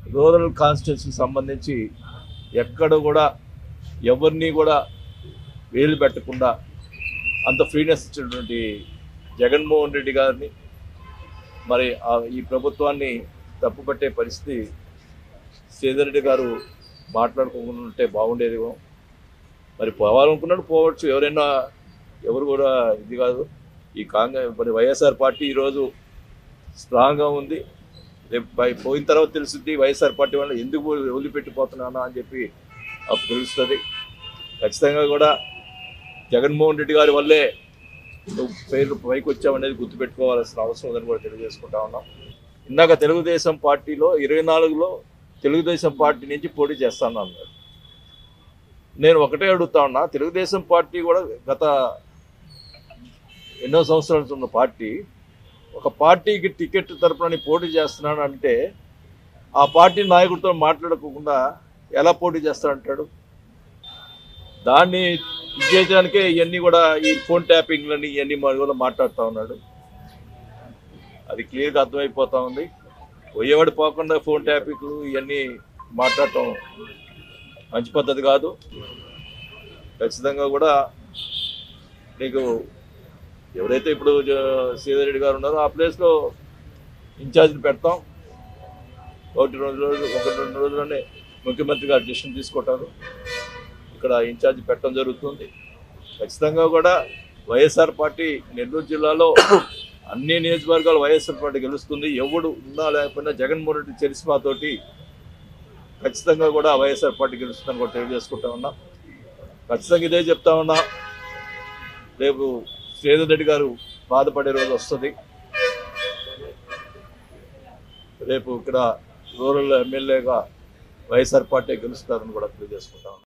rural కాన్స్టిట్యూన్సీకి సంబంధించి ఎక్కడ కూడా ఎవరిని కూడా వేలు పెట్టకుండా అంత ఫ్రీనెస్ ఇచ్చినటువంటి జగన్మోహన్ రెడ్డి గారిని మరి ఆ- ఈ ప్రభుత్వాన్ని తప్పుపట్టే పరిస్థితి శ్రీధర్ గారు మాట్లాడుకోకుండా ఉంటే బాగుండేదేమో మరి పోవాలనుకున్నాడు పోవచ్చు ఎవరైనా ఎవరు కూడా ఇది కాదు ఈ కాంగ్రెస్ మరి వైఎస్ఆర్ పార్టీ ఈరోజు స్ట్రాంగ్గా ఉంది రేపు బై- పోయిన తర్వాత తెలుస్తుంది వైఎస్ఆర్ పార్టీ వల్ల ఎందుకు వదిలిపెట్టిపోతున్నానా అని చెప్పి అప్పుడు తెలుస్తుంది ఖచ్చితంగా కూడా జగన్మోహన్ రెడ్డి గారి వల్లే నువ్వు పేరు పైకి వచ్చామనేది గుర్తుపెట్టుకోవాల్సిన అవసరం ఉందని కూడా తెలియజేసుకుంటా ఉన్నాం ఇందాక తెలుగుదేశం పార్టీలో ఇరవై నాలుగులో తెలుగుదేశం పార్టీ నుంచి పోటీ చేస్తాను అన్నారు నేను ఒకటే అడుగుతా ఉన్నా తెలుగుదేశం పార్టీ కూడా గత ఎన్నో సంవత్సరాల నుంచి ఉన్న పార్టీ ఒక పార్టీకి టికెట్ తరపున నేను పోటీ చేస్తున్నాను అంటే ఆ పార్టీ నాయకుడితో మాట్లాడకుండా ఎలా పోటీ చేస్తాడంటాడు దాన్ని ఇది చేయడానికే ఇవన్నీ కూడా ఈ ఫోన్ ట్యాపింగ్లని ఇవన్నీ మరి కూడా మాట్లాడుతూ ఉన్నాడు అది క్లియర్గా అర్థమైపోతా ఉంది పోయేవాడు పోకుండా ఫోన్ ట్యాపింగ్లు ఇవన్నీ మాట్లాడటం మంచి పద్ధతి కాదు ఖచ్చితంగా కూడా నీకు ఎవరైతే ఇప్పుడు జ- శ్రీధర్ రెడ్డి గారు ఉన్నారో ఆ ప్లేస్లో ఇన్ఛార్జ్ని పెడతాం ఒకటి రెండు రోజులు ఒకటి రెండు రోజుల్లోనే ముఖ్యమంత్రి గారు డిసిషన్ తీసుకుంటారు ఇక్కడ ఇన్ఛార్జ్ పెట్టడం జరుగుతుంది ఖచ్చితంగా కూడా వైఎస్ఆర్ పార్టీ నెల్లూరు జిల్లాలో అన్ని నియోజకవర్గాలు వైఎస్ఆర్ పార్టీ గెలుస్తుంది ఎవడు ఉన్నా లేకపోయినా జగన్మోహన్ రెడ్డి చరిస్మాతోటి ఖచ్చితంగా కూడా వైఎస్ఆర్ పార్టీ గెలుస్తుందని కూడా తెలియజేసుకుంటా ఉన్నా ఖచ్చితంగా ఇదే చెప్తా ఉన్నా రేపు శ్రీధర్ రెడ్డి గారు బాధపడే రోజు వస్తుంది రేపు ఇక్కడ రూరల్ ఎమ్మెల్యేగా వైఎస్ఆర్ పార్టీ గెలుస్తారని కూడా తెలియజేసుకుంటా ఉన్నా